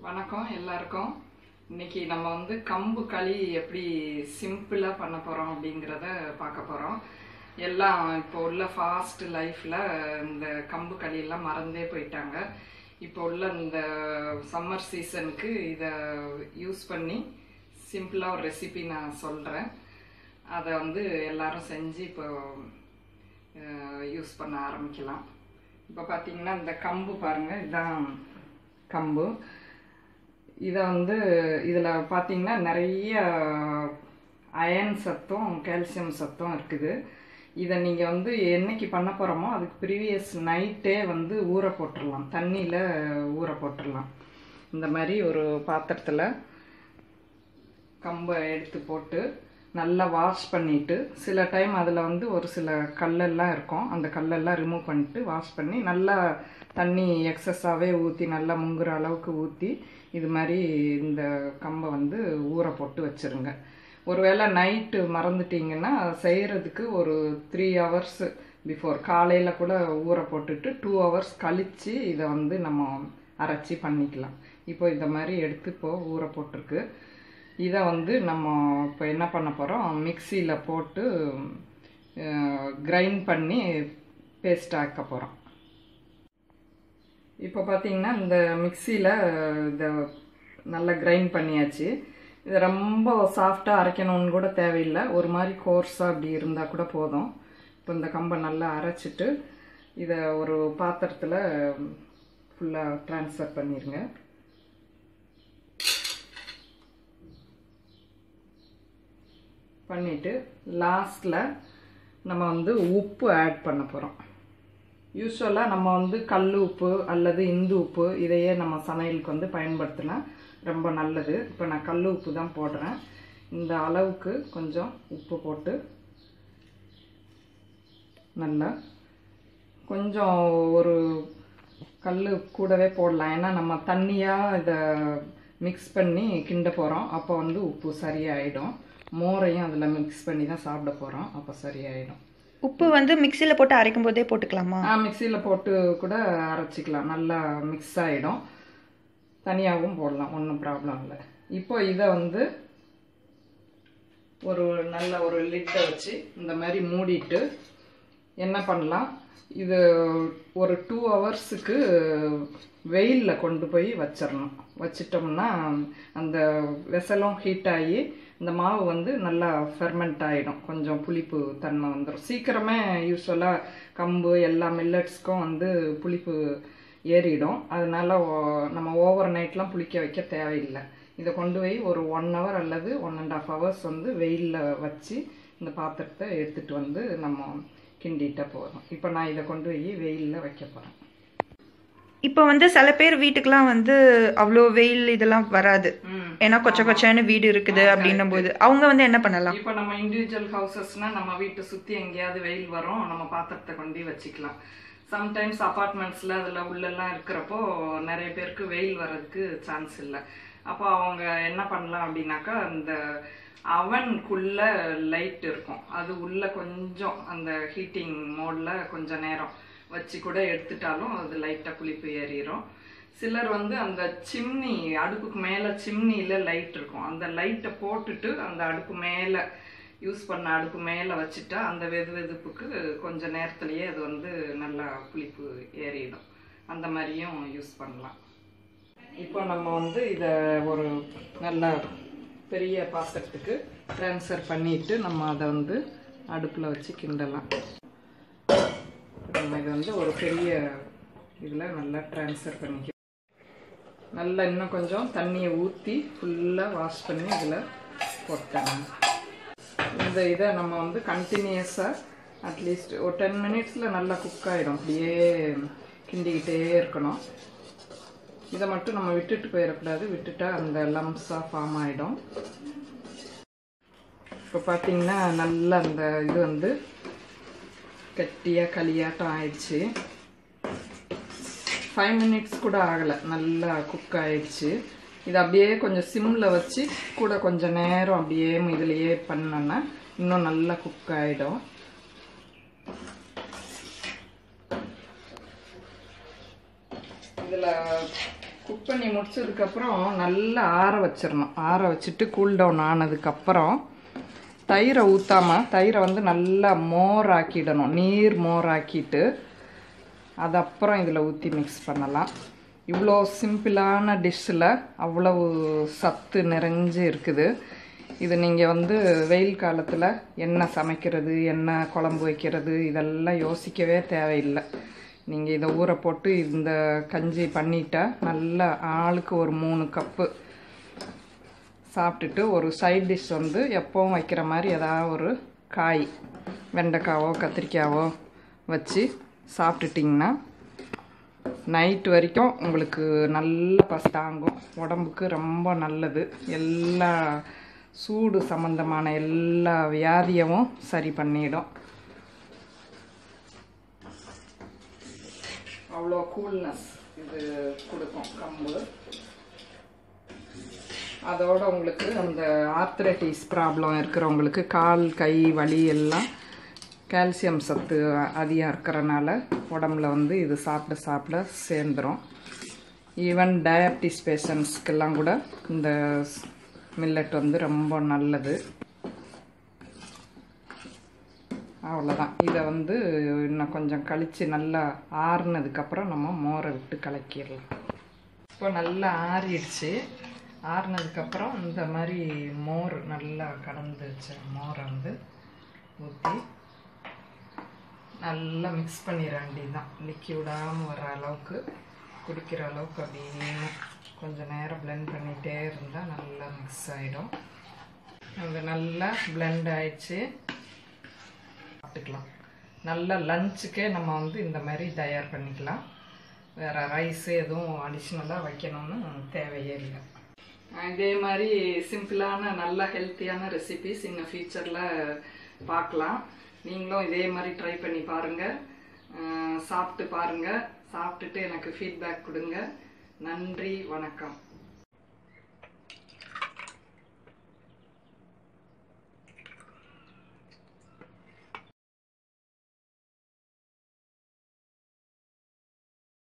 வணக்கம் எல்லாருக்கும் இன்னைக்கு நம்ம வந்து கம்பு களி எப்படி சிம்பிளாக பண்ண போகிறோம் அப்படிங்கிறத பார்க்க போகிறோம் எல்லாம் இப்போ உள்ள ஃபாஸ்ட் லைஃப்பில் இந்த கம்பு களியெல்லாம் மறந்தே போயிட்டாங்க இப்போ உள்ள இந்த சம்மர் சீசனுக்கு இதை யூஸ் பண்ணி சிம்பிளாக ஒரு ரெசிபி நான் சொல்கிறேன் அதை வந்து எல்லாரும் செஞ்சு இப்போ யூஸ் பண்ண ஆரம்பிக்கலாம் இப்போ பார்த்தீங்கன்னா இந்த கம்பு பாருங்கள் இதுதான் கம்பு இதை வந்து இதில் பார்த்தீங்கன்னா நிறைய அயன் சத்தும் கால்சியம் சத்தும் இருக்குது இதை நீங்கள் வந்து என்னைக்கு பண்ண போகிறோமோ அதுக்கு ப்ரீவியஸ் நைட்டே வந்து ஊற போட்டுடலாம் தண்ணியில் ஊற போட்டுடலாம் இந்த மாதிரி ஒரு பாத்திரத்தில் கம்பை எடுத்து போட்டு நல்லா வாஷ் பண்ணிவிட்டு சில டைம் அதில் வந்து ஒரு சில கல்லெல்லாம் இருக்கும் அந்த கல்லெல்லாம் ரிமூவ் பண்ணிட்டு வாஷ் பண்ணி நல்லா தண்ணி எக்ஸஸாகவே ஊற்றி நல்லா முங்குற அளவுக்கு ஊற்றி இது மாதிரி இந்த கம்பை வந்து ஊற போட்டு வச்சுருங்க ஒருவேளை நைட்டு மறந்துட்டிங்கன்னா செய்கிறதுக்கு ஒரு த்ரீ ஹவர்ஸ் பிஃபோர் காலையில் கூட ஊற போட்டுட்டு டூ ஹவர்ஸ் கழித்து இதை வந்து நம்ம அரைச்சி பண்ணிக்கலாம் இப்போ இந்த மாதிரி எடுத்து இப்போ ஊற போட்டிருக்கு இதை வந்து நம்ம இப்போ என்ன பண்ண போகிறோம் மிக்சியில் போட்டு கிரைண்ட் பண்ணி பேஸ்ட் ஆக்க போகிறோம் இப்போ பார்த்தீங்கன்னா இந்த மிக்சியில் இதை நல்லா கிரைண்ட் பண்ணியாச்சு இது ரொம்ப சாஃப்டாக அரைக்கணும்னு கூட தேவையில்லை ஒரு மாதிரி கோர்ஸாக அப்படி இருந்தால் கூட போதும் இப்போ இந்த கம்பை நல்லா அரைச்சிட்டு இதை ஒரு பாத்திரத்தில் ஃபுல்லாக ட்ரான்ஸ்ஃபர் பண்ணிடுங்க பண்ணிவிட்டு லாஸ்ட்டில் நம்ம வந்து உப்பு ஆட் பண்ண போகிறோம் யூஸ்வலாக நம்ம வந்து கல் உப்பு அல்லது இந்து உப்பு இதையே நம்ம சமையலுக்கு வந்து பயன்படுத்தினா ரொம்ப நல்லது இப்போ நான் கல் உப்பு தான் போடுறேன் இந்த அளவுக்கு கொஞ்சம் உப்பு போட்டு நல்லா கொஞ்சம் ஒரு கல் கூடவே போடலாம் ஏன்னா நம்ம தண்ணியாக இதை மிக்ஸ் பண்ணி கிண்ட போகிறோம் அப்போ வந்து உப்பு சரியாயிடும் மோரையும் அதில் மிக்ஸ் பண்ணி தான் சாப்பிட போகிறோம் அப்போ சரியாயிடும் உப்பு வந்து மிக்சியில் போட்டு அரைக்கும் போதே போட்டுக்கலாமா ஆ மிக்சியில் போட்டு கூட அரைச்சிக்கலாம் நல்லா மிக்ஸ் ஆகிடும் தனியாகவும் போடலாம் ஒன்றும் ப்ராப்ளம் இல்லை இப்போ இதை வந்து ஒரு நல்ல ஒரு லிட்டை வச்சு இந்த மாதிரி மூடிட்டு என்ன பண்ணலாம் இது ஒரு டூ ஹவர்ஸுக்கு வெயிலில் கொண்டு போய் வச்சிடணும் வச்சிட்டோம்னா அந்த வெசலும் ஹீட் ஆகி இந்த மாவு வந்து நல்லா ஃபெர்மெண்ட் ஆகிடும் கொஞ்சம் புளிப்பு தன்மை வந்துடும் சீக்கிரமே யூஸ்வலாக கம்பு எல்லா மில்லட்ஸ்க்கும் வந்து புளிப்பு ஏறிடும் அதனால நம்ம ஓவர் நைட்லாம் புளிக்க வைக்க தேவையில்லை இதை கொண்டு போய் ஒரு ஒன் ஹவர் அல்லது ஒன் அண்ட் ஆஃப் ஹவர்ஸ் வந்து வெயிலில் வச்சு இந்த பாத்திரத்தை எடுத்துகிட்டு வந்து நம்ம கிண்டிட்டா போதும் இப்போ நான் இதை கொண்டு போய் வெயிலில் வைக்க போகிறேன் இப்போ வந்து சில பேர் வீட்டுக்கெல்லாம் வந்து அவ்வளோ வெயில் இதெல்லாம் வராது ஏன்னா கொச்ச கொச்சன்னு வீடு இருக்குது அப்படின்னும் போது அவங்க வந்து என்ன பண்ணலாம் இப்போ நம்ம இண்டிவிஜுவல் ஹவுசஸ்னா நம்ம வீட்டை சுற்றி எங்கேயாவது வெயில் வரும் நம்ம பாத்திரத்தை கொண்டு வச்சுக்கலாம் சம்டைம்ஸ் அப்பார்ட்மெண்ட்ஸில் அதில் உள்ளெல்லாம் இருக்கிறப்போ நிறைய பேருக்கு வெயில் வர்றதுக்கு சான்ஸ் இல்லை அப்போ அவங்க என்ன பண்ணலாம் அப்படின்னாக்கா அந்த அவனுக்குள்ள லைட் இருக்கும் அது உள்ள கொஞ்சம் அந்த ஹீட்டிங் மோடில் கொஞ்சம் நேரம் வச்சு கூட எடுத்துட்டாலும் அது லைட்டாக புளிப்பு ஏறிடும் சிலர் வந்து அந்த சிம்னி அடுப்புக்கு மேலே சிம்னியில் லைட் இருக்கும் அந்த லைட்டை போட்டுட்டு அந்த அடுப்பு மேலே யூஸ் பண்ண அடுப்பு மேலே வச்சுட்டா அந்த வெது வெதுப்புக்கு கொஞ்ச நேரத்துலையே அது வந்து நல்லா புளிப்பு ஏறிடும் அந்த மாதிரியும் யூஸ் பண்ணலாம் இப்போ நம்ம வந்து இதை ஒரு நல்ல பெரிய பாத்திரத்துக்கு ட்ரான்ஸ்ஃபர் பண்ணிட்டு நம்ம அதை வந்து அடுப்பில் வச்சு கிண்டலாம் நம்ம இதை வந்து ஒரு பெரிய இதில் நல்லா ட்ரான்ஸ்ஃபர் பண்ணிக்க நல்லா இன்னும் கொஞ்சம் தண்ணியை ஊற்றி ஃபுல்லாக வாஷ் பண்ணி இதில் போட்டாங்க இந்த இதை நம்ம வந்து கண்டினியூஸாக அட்லீஸ்ட் ஒரு டென் மினிட்ஸில் நல்லா குக் ஆகிடும் அப்படியே கிண்டிக்கிட்டே இருக்கணும் இதை மட்டும் நம்ம விட்டுட்டு போயிடக்கூடாது விட்டுட்டா அந்த லம்ஸாக ஃபார்ம் ஆகிடும் இப்போ பார்த்தீங்கன்னா நல்லா அந்த இது வந்து கட்டியாக களியாட்டம் ஆயிடுச்சு ஃபைவ் மினிட்ஸ் கூட ஆகலை நல்லா குக் ஆயிடுச்சு இது அப்படியே கொஞ்சம் சிம்மில் வச்சு கூட கொஞ்சம் நேரம் அப்படியே இதுலையே பண்ணோன்னா இன்னும் நல்லா குக் ஆகிடும் இதில் குக் பண்ணி முடிச்சதுக்கப்புறம் நல்லா ஆற வச்சிடணும் ஆற வச்சுட்டு கூல் டவுன் ஆனதுக்கப்புறம் தயிரை ஊற்றாமல் தயிரை வந்து நல்லா மோர் ஆக்கிடணும் நீர் மோர் ஆக்கிட்டு அது அப்புறம் இதில் ஊற்றி மிக்ஸ் பண்ணலாம் இவ்வளோ சிம்பிளான டிஷ்ஷில் அவ்வளவு சத்து நிறைஞ்சு இருக்குது இது நீங்கள் வந்து வெயில் காலத்தில் என்ன சமைக்கிறது என்ன குழம்பு வைக்கிறது இதெல்லாம் யோசிக்கவே தேவையில்லை நீங்கள் இதை ஊற போட்டு இந்த கஞ்சி பண்ணிட்டா நல்லா ஆளுக்கு ஒரு மூணு கப்பு சாப்பிட்டுட்டு ஒரு சைட் டிஷ் வந்து எப்போவும் வைக்கிற மாதிரி ஏதாவது ஒரு காய் வெண்டைக்காவோ கத்திரிக்காவோ வச்சு சாப்பிட்டுட்டிங்கன்னா நைட் வரைக்கும் உங்களுக்கு நல்ல பசி தாங்கும் உடம்புக்கு ரொம்ப நல்லது எல்லா சூடு சம்மந்தமான எல்லா வியாதியவும் சரி பண்ணிடும் அவ்வளோ கூல்னஸ் இது கொடுக்கும் கம்பு அதோட உங்களுக்கு அந்த ஆர்த்ரைட்டிஸ் ப்ராப்ளம் இருக்கிறவங்களுக்கு கால் கை வலி எல்லாம் கால்சியம் சத்து அதிகம் இருக்கிறனால உடம்புல வந்து இது சாப்பிட சாப்பிட சேர்ந்துடும் ஈவன் டயபிட்டிஸ் பேஷண்ட்ஸ்க்கெல்லாம் கூட இந்த மில்லட் வந்து ரொம்ப நல்லது அவ்வளோதான் இதை வந்து இன்னும் கொஞ்சம் கழித்து நல்லா ஆறுனதுக்கப்புறம் நம்ம மோரை விட்டு கலக்கிடலாம் இப்போ நல்லா ஆறிடுச்சு ஆறுனதுக்கப்புறம் இந்த மாதிரி மோர் நல்லா கலந்து வச்ச மோரை வந்து ஊற்றி நல்லா மிக்ஸ் பண்ணிட வேண்டியதுதான் லிக்யூடாமல் வர அளவுக்கு குடிக்கிற அளவுக்கு அப்படின்னு கொஞ்சம் நேரம் பிளெண்ட் பண்ணிகிட்டே இருந்தால் நல்லா மிக்ஸ் ஆகிடும் அது நல்லா பிளெண்ட் ஆயிடுச்சு சாப்பிட்டுக்கலாம் நல்ல லஞ்சுக்கே நம்ம வந்து இந்த மாதிரி தயார் பண்ணிக்கலாம் வேறு ரைஸ் எதுவும் அடிஷ்னலாக வைக்கணும்னு தேவையே இல்லை இதே மாதிரி சிம்பிளான நல்ல ஹெல்த்தியான ரெசிபிஸ் இன்னும் ஃபியூச்சரில் பார்க்கலாம் நீங்களும் இதே மாதிரி ட்ரை பண்ணி பாருங்கள் சாப்பிட்டு பாருங்கள் சாப்பிட்டுட்டு எனக்கு ஃபீட்பேக் கொடுங்க நன்றி வணக்கம்